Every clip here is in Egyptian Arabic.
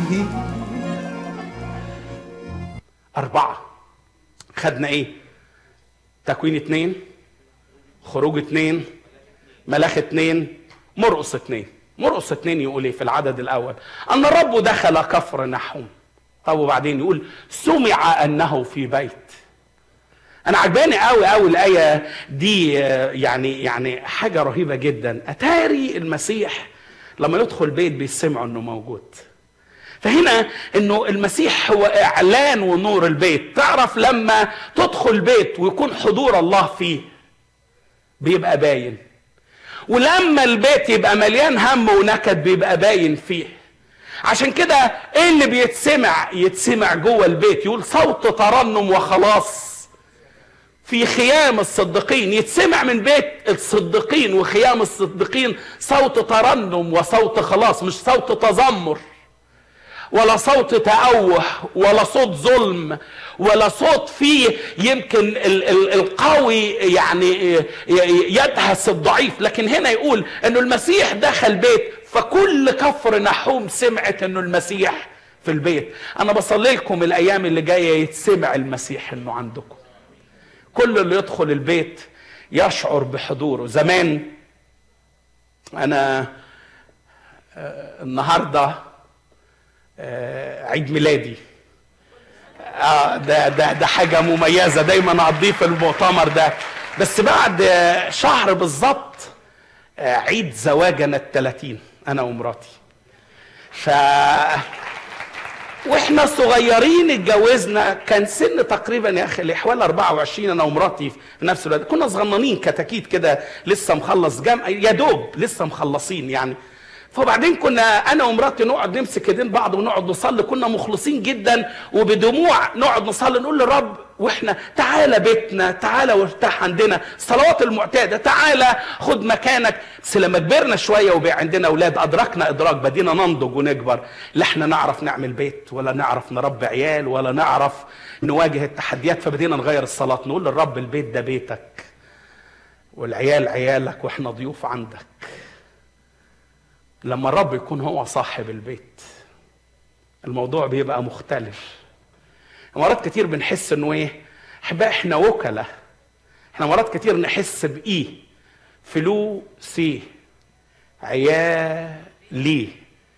فيه أربعة خدنا إيه؟ تكوين اتنين خروج اتنين ملاخ اتنين مرقص اتنين مرقص اتنين يقول ايه في العدد الاول ان الرب دخل كفر نحوم طب وبعدين يقول سمع انه في بيت انا عجباني قوي قوي الايه دي آه، يعني يعني حاجه رهيبه جدا اتاري المسيح لما يدخل بيت بيسمعوا انه موجود فهنا انه المسيح هو اعلان ونور البيت تعرف لما تدخل بيت ويكون حضور الله فيه بيبقى باين ولما البيت يبقى مليان هم ونكد بيبقى باين فيه عشان كده ايه اللي بيتسمع يتسمع جوه البيت يقول صوت ترنم وخلاص في خيام الصديقين يتسمع من بيت الصديقين وخيام الصديقين صوت ترنم وصوت خلاص مش صوت تذمر ولا صوت تأوه ولا صوت ظلم ولا صوت فيه يمكن ال- ال- القوي يعني ي- يدهس الضعيف لكن هنا يقول انه المسيح دخل بيت فكل كفر نحوم سمعت انه المسيح في البيت انا بصلي لكم الايام اللي جايه يتسمع المسيح انه عندكم كل اللي يدخل البيت يشعر بحضوره زمان انا آه، النهارده آه، عيد ميلادي اه ده ده ده حاجه مميزه دايما اقضيه في المؤتمر ده بس بعد آه، شهر بالظبط آه، عيد زواجنا الثلاثين انا ومراتي ف واحنا صغيرين اتجوزنا كان سن تقريبا يا اخي حوالي 24 انا ومراتي في نفس الوقت كنا صغننين كتاكيت كده لسه مخلص جامعه يا دوب لسه مخلصين يعني فبعدين كنا انا ومراتي نقعد نمسك ايدين بعض ونقعد نصلي كنا مخلصين جدا وبدموع نقعد نصلي نقول للرب واحنا تعالى بيتنا تعالى وارتاح عندنا الصلوات المعتاده تعالى خد مكانك بس لما كبرنا شويه وبقى عندنا اولاد ادركنا ادراك بدينا ننضج ونكبر لا احنا نعرف نعمل بيت ولا نعرف نربي عيال ولا نعرف نواجه التحديات فبدينا نغير الصلاه نقول للرب البيت ده بيتك والعيال عيالك واحنا ضيوف عندك لما الرب يكون هو صاحب البيت الموضوع بيبقى مختلف مرات كتير بنحس انه ايه احباء احنا وكلاء احنا مرات كتير نحس بايه فلوسي عيالي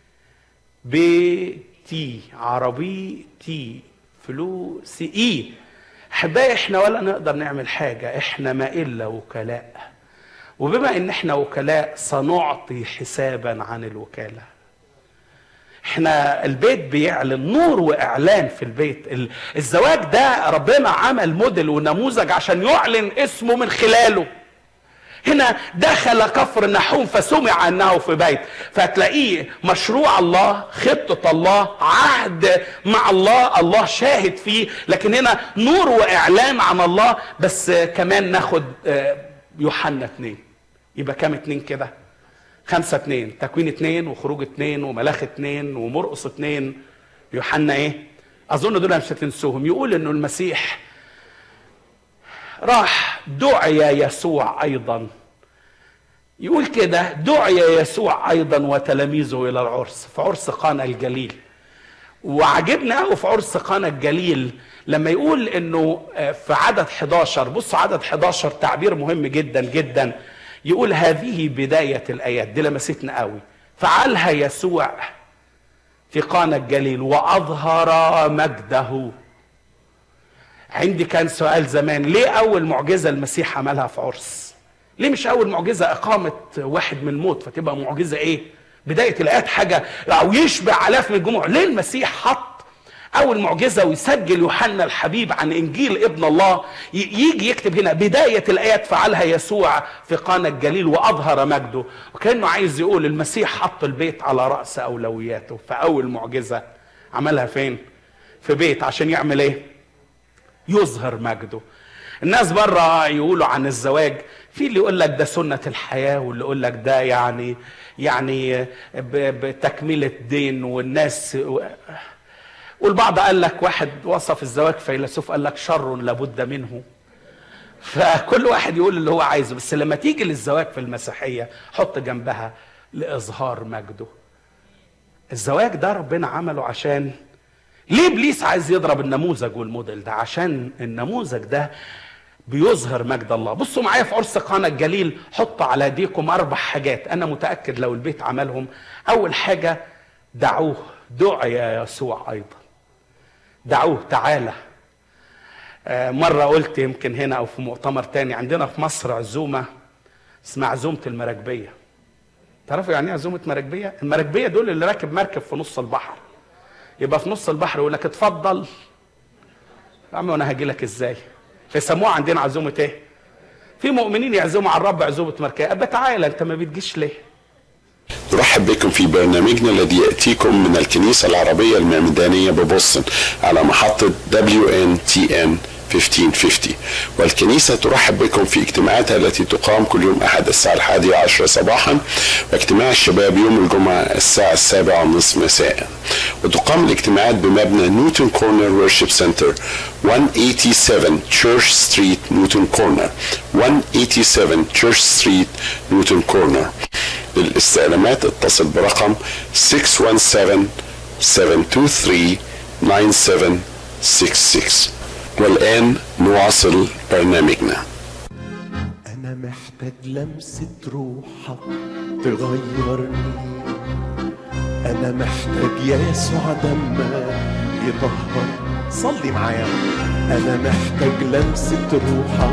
بيتي عربيتي فلوسي ايه احبائي احنا ولا نقدر نعمل حاجه احنا ما الا وكلاء وبما ان احنا وكلاء سنعطي حسابا عن الوكاله احنا البيت بيعلن نور واعلان في البيت ال- الزواج ده ربنا عمل موديل ونموذج عشان يعلن اسمه من خلاله هنا دخل كفر نحوم فسمع انه في بيت فتلاقيه مشروع الله خطه الله عهد مع الله الله شاهد فيه لكن هنا نور واعلان عن الله بس كمان ناخد آه، يوحنا اتنين يبقى كام اتنين كده خمسة اتنين تكوين اتنين وخروج اتنين وملاخ اتنين ومرقص اتنين يوحنا ايه اظن دول مش هتنسوهم يقول انه المسيح راح دعي يسوع ايضا يقول كده دعي يسوع ايضا وتلاميذه الى العرس في عرس قانا الجليل وعجبنا قوي في عرس قانا الجليل لما يقول انه آه، في عدد 11 بصوا عدد 11 تعبير مهم جدا جدا يقول هذه بداية الآيات دي لمستنا قوي فعلها يسوع في قانا الجليل وأظهر مجده عندي كان سؤال زمان ليه أول معجزة المسيح عملها في عرس ليه مش أول معجزة إقامة واحد من الموت فتبقى معجزة إيه بداية الآيات حاجة أو يشبع آلاف من الجموع ليه المسيح حط أول معجزة ويسجل يوحنا الحبيب عن إنجيل ابن الله ي- يجي يكتب هنا بداية الآيات فعلها يسوع في قانا الجليل وأظهر مجده وكأنه عايز يقول المسيح حط البيت على رأس أولوياته فأول معجزة عملها فين؟ في بيت عشان يعمل إيه؟ يظهر مجده الناس بره يقولوا عن الزواج في اللي يقول لك ده سنة الحياة واللي يقول لك ده يعني يعني ب- بتكملة دين والناس والبعض قال لك واحد وصف الزواج فيلسوف قال لك شر لابد منه فكل واحد يقول اللي هو عايزه بس لما تيجي للزواج في المسيحية حط جنبها لإظهار مجده الزواج ده ربنا عمله عشان ليه ابليس عايز يضرب النموذج والموديل ده عشان النموذج ده بيظهر مجد الله بصوا معايا في عرس قانا الجليل حطوا على ايديكم اربع حاجات انا متاكد لو البيت عملهم اول حاجه دعوه دعي يا يسوع ايضا دعوه تعالى آه، مرة قلت يمكن هنا أو في مؤتمر تاني عندنا في مصر عزومة اسمها عزومة المراكبية تعرفوا يعني ايه عزومة مراكبية؟ المراكبية دول اللي راكب مركب في نص البحر يبقى في نص البحر يقول لك اتفضل يا عم وانا هاجي لك ازاي؟ فيسموها عندنا عزومة ايه؟ في مؤمنين يعزموا على الرب عزومة مركبية أبقى تعالى انت ما بتجيش ليه؟ نرحب بكم في برنامجنا الذي يأتيكم من الكنيسة العربية المعمدانية ببوسطن على محطة WNTN 1550 والكنيسة ترحب بكم في اجتماعاتها التي تقام كل يوم أحد الساعة الحادية عشرة صباحا واجتماع الشباب يوم الجمعة الساعة السابعة ونصف مساء وتقام الاجتماعات بمبنى نيوتن كورنر ورشيب سنتر 187 تشيرش ستريت نيوتن كورنر 187 تشيرش ستريت نيوتن كورنر للاستعلامات اتصل برقم 617 723 9766 والآن نواصل برنامجنا أنا محتاج لمسة روحك تغيرني أنا محتاج يسوع دمك يطهر صلي معايا أنا محتاج لمسة روحك